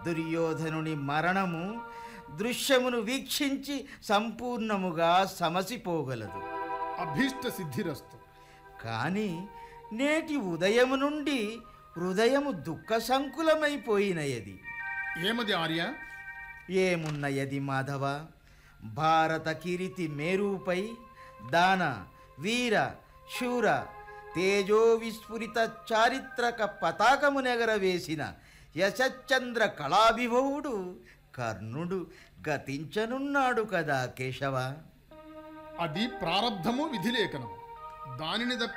దుర్యోధనుని మరణము దృశ్యమును వీక్షించి సంపూర్ణముగా సమసిపోగలదు అభీష్ట సిద్ధిరస్తు కానీ నేటి ఉదయము నుండి హృదయము దుఃఖ సంకులమైపోయినయది ఏమది ఆర్య ఏమున్నయది మాధవ భారత కిరీతి మేరుపై దాన వీర శూర తేజో విస్ఫురిత చారిత్రక పతాకము నెగరవేసిన యశచంద్ర కళాభిభవుడు కర్ణుడు గతించనున్నాడు కదా కేశవ అది ప్రారబ్ధము విధిలేఖనము దానిని